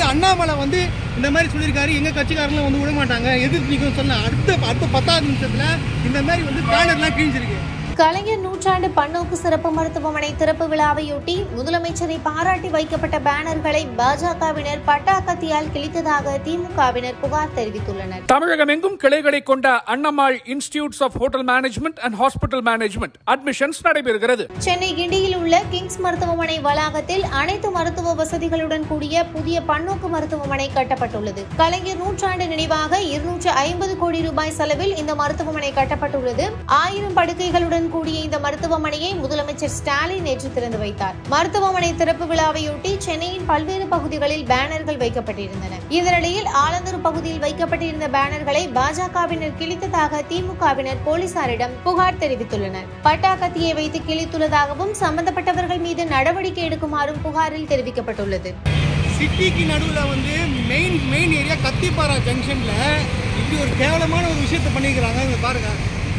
அண்ணாமலை வந்து இந்த மாதிரி சொல்லியிருக்காரு எங்க கட்சிக்காரங்களும் வந்து விட மாட்டாங்க எதிர்த்து நிற்கும் சொன்ன அடுத்த அடுத்த பத்தாவது நிமிஷத்துல இந்த மாதிரி வந்து பேனர்லாம் கிழிஞ்சிருக்கு கலைஞர் நூற்றாண்டு பன்னோக்கு சிறப்பு மருத்துவமனை திறப்பு விழாவையொட்டி முதலமைச்சரை பாராட்டி வைக்கப்பட்ட பேனர்களை பாஜகவினர் பட்டாக்கத்தியால் கிழித்ததாக திமுகவினர் புகார் தெரிவித்துள்ளனர் தமிழகம் எங்கும் கிளைகளை கொண்ட Annammal institutes of hotel management and hospital management admissions நடைபெறுகிறது சென்னை கிண்டியில் உள்ள கிங்ஸ் மருத்துவமனை வளாகத்தில் அனைத்து மருத்துவ வசதிகளுடன் கூடிய புதிய பன்னோக்கு மருத்துவமனை கட்டப்பட்டுள்ளது கலைஞர் நூற்றாண்டு நினைவாக இருநூற்று ஐம்பது கோடி ரூபாய் செலவில் இந்த மருத்துவமனை கட்டப்பட்டுள்ளது ஆயிரம் படுக்கைகளுடன் கூடிய இந்த மருத்துவமனையை முதலமைச்சர் ஸ்டாலின் நேற்று திறந்து வைத்தார் மருத்துவமனை திறப்பு விழாவையொட்டி சென்னையின் பல்வேறு பகுதிகளில் பேனர்கள் வைக்கப்பட்டிருந்தன இதனிடையில் ஆலந்தூர் பகுதியில் வைக்கப்பட்டிருந்த பேனர்களை பாஜகவினர் கிழித்ததாக திமுகவினர் போலீசாரிடம் புகார் தெரிவித்துள்ளனர் பட்டாக்கத்தியை வைத்து கிழித்துள்ளதாகவும் சம்பந்தப்பட்டவர்கள் மீது நடவடிக்கை எடுக்குமாறும் புகாரில் தெரிவிக்கப்பட்டுள்ளது சிட்டிக்கு நடுவில் வந்து மெயின் மெயின் ஏரியா கத்திப்பாரா ஜங்ஷன்ல இப்படி ஒரு கேவலமான ஒரு விஷயத்தை பண்ணிக்கிறாங்க இங்க பாருங்க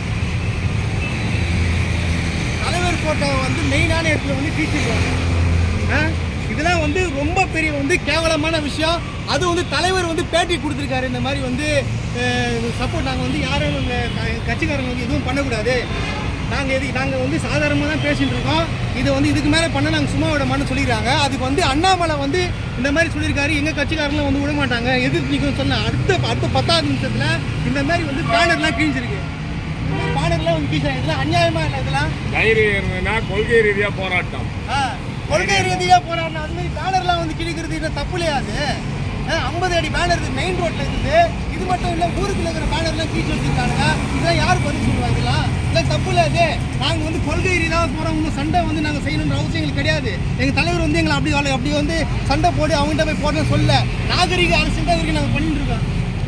தலைவர் போட்டோ வந்து மெயினான இடத்துல வந்து டீச்சிருக்காங்க இதெல்லாம் வந்து ரொம்ப பெரிய வந்து கேவலமான விஷயம் அது வந்து தலைவர் வந்து பேட்டி கொடுத்துருக்காரு இந்த மாதிரி வந்து சப்போர்ட் நாங்கள் வந்து யாரும் எங்க க- கட்சிக்காரங்க வந்து எதுவும் பண்ணக்கூடாது நாங்கள் எது நாங்கள் வந்து சாதாரணமாக தான் பேசிட்டு இருக்கோம் இதை வந்து இதுக்கு மேலே பண்ண நாங்கள் சும்மா விட மாட்டோம்னு சொல்லிடுறாங்க அதுக்கு வந்து அண்ணாமலை வந்து இந்த மாதிரி சொல்லியிருக்காரு எங்கள் கட்சிக்காரங்களும் வந்து விட மாட்டாங்க எதிர்த்து நிற்கும் சொன்ன அடுத்த அடுத்த பத்தாவது நிமிஷத்தில் இந்த மாதிரி வந்து பேனர்லாம் கிழிஞ்சிருக்கு பேனர்லாம் வந்து கிழிச்சாங்க இதெல்லாம் அநியாயமா இல்லை இதெல்லாம் தைரியம் இருந்ததுன்னா கொள்கை ரீதியா போராட்டம் ஆ, கொள்கை ரீதியாக போராடின அது மாதிரி பேனர்லாம் வந்து கிழிக்கிறது இது தப்பு இல்லையா அது ஐம்பது அடி பேனர் மெயின் ரோட்ல இருக்குது இது மட்டும் இல்லை ஊருக்குள்ள இருக்கிற பேனர்லாம் கீழ்ச்சி வச்சிருக்காங்க இதெல்லாம் யார் பதில் சொல்லுவாங்க இதெல்லாம் இல்லை தப்பு இல்லை அது நாங்கள் வந்து கொள்கை ரீதியாக போகிறோம் ஒன்றும் சண்டை வந்து நாங்கள் செய்யணுன்ற அவசியம் எங்களுக்கு கிடையாது எங்கள் தலைவர் வந்து எங்களை அப்படி வாழ- அப்படி வந்து சண்டை போட்டு அவங்ககிட்ட போய் போடணும்னு சொல்ல நாகரிக அரசு தான் வரைக்கும் நாங்கள் பண்ணிட்டு இருக்கோம்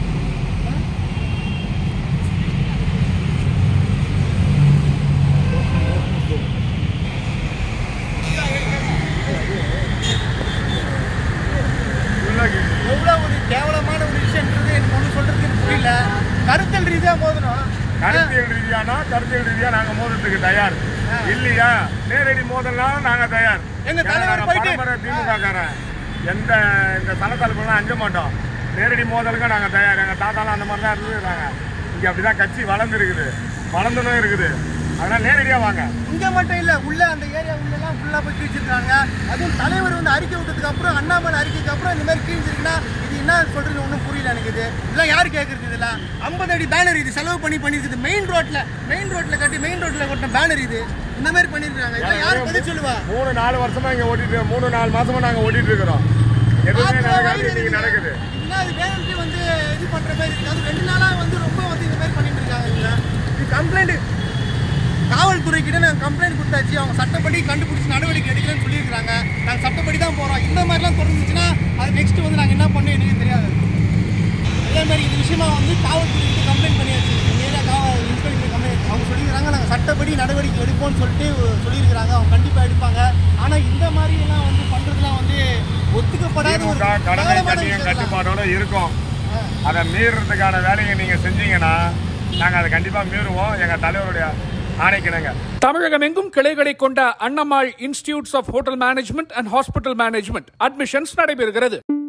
எவ்வளோ ஒரு கேவலமான ஒரு விஷயன்றது எனக்கு ஒன்றும் சொல்றதுக்கு எனக்கு புரியல கருத்தல் ரீதியாக மோதணும் கருத்தியல் ரீதியானா கருத்தியல் ரீதியா நாங்க மோதத்துக்கு தயார் இல்லையா நேரடி மோதல்னாலும் நாங்க தயார் எங்க ஏன்னா தலைவர் நாங்க போயிட்டு- பரம்பரை திமுக காரன் எந்த இந்த சலசலப்புலாம் அஞ்ச மாட்டோம் நேரடி மோதலுக்கு நாங்க தயார் எங்க தாத்தாலாம் அந்த மாதிரி தான் இருந்துருக்காங்க இங்க அப்படிதான் கட்சி வளர்ந்து இருக்குது வளர்ந்துனும் இருக்குது அதனால நேரடியா வாங்க இங்க மட்டும் இல்ல உள்ள அந்த ஏரியா உள்ளெல்லாம் ஃபுல்லா போய் கிழிச்சிருக்காங்க அதுவும் தலைவர் வந்து அறிக்கை விட்டதுக்கு அப்புறம் அண்ணாமலை அறிக்கைக்கு அப்புறம் இந்த மாதிரி கிழிஞ்சிருக்குன்னா இது என்ன சொல்றது ஒன்றும் புரியல எனக்கு இது இதெல்லாம் யார் கேட்கறது இதெல்லாம் ஐம்பது அடி பேனர் இது செலவு பண்ணி பண்ணிருக்குது மெயின் ரோட்ல மெயின் ரோட்ல கட்டி மெயின் ரோட்ல கொட்டின பேனர் இது இந்த மாதிரி பண்ணிருக்காங்க இதெல்லாம் யார் பதில் சொல்லுவா மூணு நாலு வருஷமா இங்க ஓட்டிட்டு மூணு நாலு மாசமா நாங்க ஓட்டிட்டு இருக்கிறோம் எதுவுமே நடக்காது இன்னைக்கு நடக்குது இதுனா அது வேணும்ட்டு வந்து இது பண்ற மாதிரி இருக்கு அது ரெண்டு நாளா வந்து ரொம்ப வந்து இந்த மாதிரி பண்ணிட்டு இருக்காங்க இதுல இது கம்ப்ளைண்ட் காவல்துறை கிட்ட நாங்கள் கம்ப்ளைண்ட் கொடுத்தாச்சு அவங்க சட்டப்படி கண்டுபிடிச்சி நடவடிக்கை எடுக்கலன்னு சொல்லியிருக்காங்க நாங்கள் சட்டப்படி தான் போகிறோம் இந்த மாதிரிலாம் தொடர்ந்துச்சுன்னா அது நெக்ஸ்ட் வந்து நாங்கள் என்ன பண்ணோம் எனக்கு தெரியாது அதே மாதிரி இது விஷயமா வந்து காவல்துறை கிட்ட கம்ப்ளைண்ட் பண்ணியாச்சு நேராக காவல் இன்ஸ்பெக்டர் கம்ப்ளைண்ட் அவங்க சொல்லியிருக்காங்க நாங்கள் சட்டப்படி நடவடிக்கை எடுப்போம்னு சொல்லிட்டு சொல்லியிருக்கிறாங்க அவங்க கண்டிப்பாக எடுப்பாங்க ஆனால் இந்த மாதிரி எல்லாம் வந்து பண்ணுறதுலாம் வந்து ஒத்துக்கப்படாத ஒரு திமுக கடமை கேவலமான கட்டியும் விஷயம் தான். கட்டுப்பாடோட இருக்கும் அதை மீறுறதுக்கான வேலையை நீங்க செஞ்சீங்கன்னா நாங்க அதை கண்டிப்பா மீறுவோம் எங்க தலைவருடைய ஆணைக்கிணங்க தமிழகம் எங்கும் கிளைகளை கொண்ட Annammal institutes of hotel management and hospital management admissions நடைபெறுகிறது